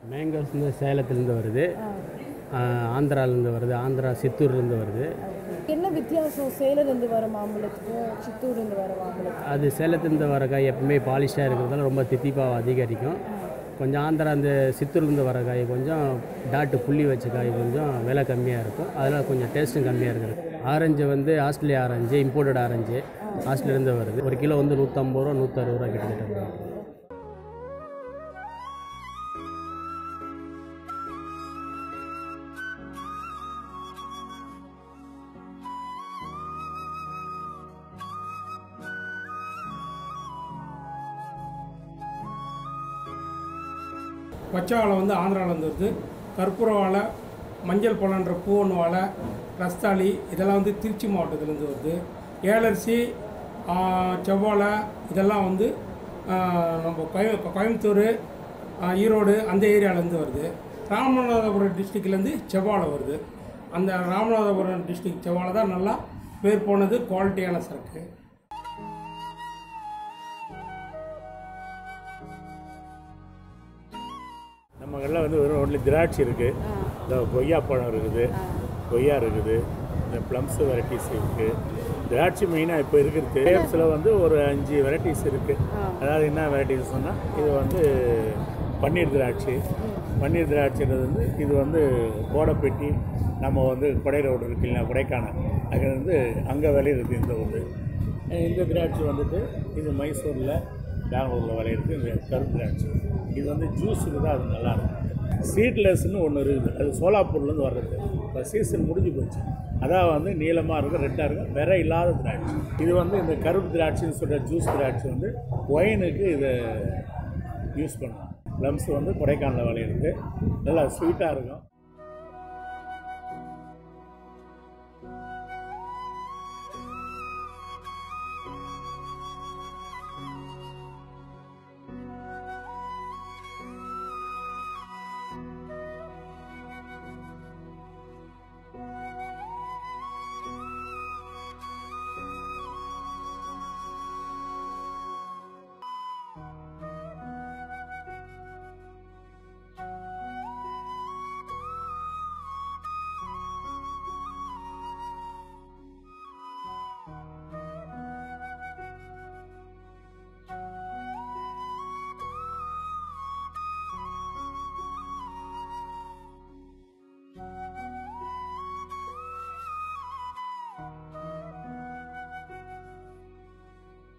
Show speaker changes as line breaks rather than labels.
Mangoes வந்து சேலத்துலேருந்து வருது ஆஹ் ஆந்திராலேருந்து வருது ஆந்திரா சித்தூர்லேருந்து வருது
என்ன வித்தியாசம் சேலத்துலேருந்து வர மாம்பழத்துக்கும் சித்தூர்லேருந்து வர மாம்பழத்துக்கும்
அது சேலத்துலேருந்து வர காய் எப்பவுமே பாலிஷாக இருக்கிறதால ரொம்ப தித்திப்பாக அதிகரிக்கும் கொஞ்சம் ஆந்திரா அந்த சித்தூர்லேருந்து வர காய் கொஞ்சம் டாட்டு புள்ளி வச்ச காய் கொஞ்சம் விலை கம்மியாக இருக்கும் அதில் கொஞ்சம் டேஸ்ட்டும் கம்மியாக இருக்குது ஆரஞ்சு வந்து ஆஸ்திரேலியா ஆரஞ்சு இம்போர்ட்டட் ஆரஞ்சு ஆஸ்திரேலியாலேருந்து வருது ஒரு கிலோ வந்து நூற்றம்பது ரூபா நூற்றறுபது ரூபா கிட்டத்தட்ட வரும்.
பச்சை வாழை வந்து ஆந்திராவிலேருந்து வருது கற்பூர வாழை மஞ்சள் பழன்ற பூவன் வாழை ரஸ்தாளி இதெல்லாம் வந்து திருச்சி மாவட்டத்துலேருந்து வருது ஏலரிசி ஆ, செவ்வாழை இதெல்லாம் வந்து ஆ, நம்ம கோய கோயம்புத்தூர் ஆ, ஈரோடு அந்த ஏரியாவிலேருந்து வருது ராமநாதபுரம் டிஸ்ட்ரிக்ட்லேருந்து செவ்வாழை வருது அந்த ராமநாதபுரம் டிஸ்ட்ரிக்ட் செவ்வாழை தான் நல்லா பேர் போனது குவாலிட்டியான சரக்கு
நம்ம கடையில் வந்து வெறும் ஒன்லி திராட்சை இருக்குது இந்த கொய்யா பழம் இருக்குது கொய்யா இருக்குது இந்த ப்ளம்ஸ் வெரைட்டிஸ் இருக்குது திராட்சை மெயினாக இப்போ இருக்கிறது கிரேப்ஸில் வந்து ஒரு அஞ்சு வெரைட்டிஸ் இருக்குது அதாவது என்ன வெரைட்டிஸ் சொன்னால் இது வந்து பன்னீர் திராட்சை பன்னீர் திராட்சைன்றது வந்து இது வந்து கோடைப்பெட்டி நம்ம வந்து கொடை ரோடு இருக்கு இல்லைன்னா கொடைக்கானல் அங்கே வந்து அங்கே விளையிறது இந்த ஒன்று இந்த திராட்சை வந்துட்டு இது மைசூரில் பெங்களூரில் விளையிறது இந்த கருப்பு திராட்சை இது வந்து ஜூஸுக்கு தான் அது நல்லாயிருக்கும் சீட்லெஸ்னு ஒன்று இருக்குது அது சோலாப்பூர்லேருந்து வர்றது இப்போ சீசன் முடிஞ்சு போச்சு அதான் வந்து நீளமாக இருக்கும் ரெட்டாக இருக்கும் விரை இல்லாத திராட்சை இது வந்து இந்த கருப்பு திராட்சைன்னு சொல்கிற ஜூஸ் திராட்சை வந்து ஒயினுக்கு இதை யூஸ் பண்ணலாம் ப்ளம்ஸ் வந்து கொடைக்கானலில் விளையிறது நல்லா ஸ்வீட்டாக இருக்கும்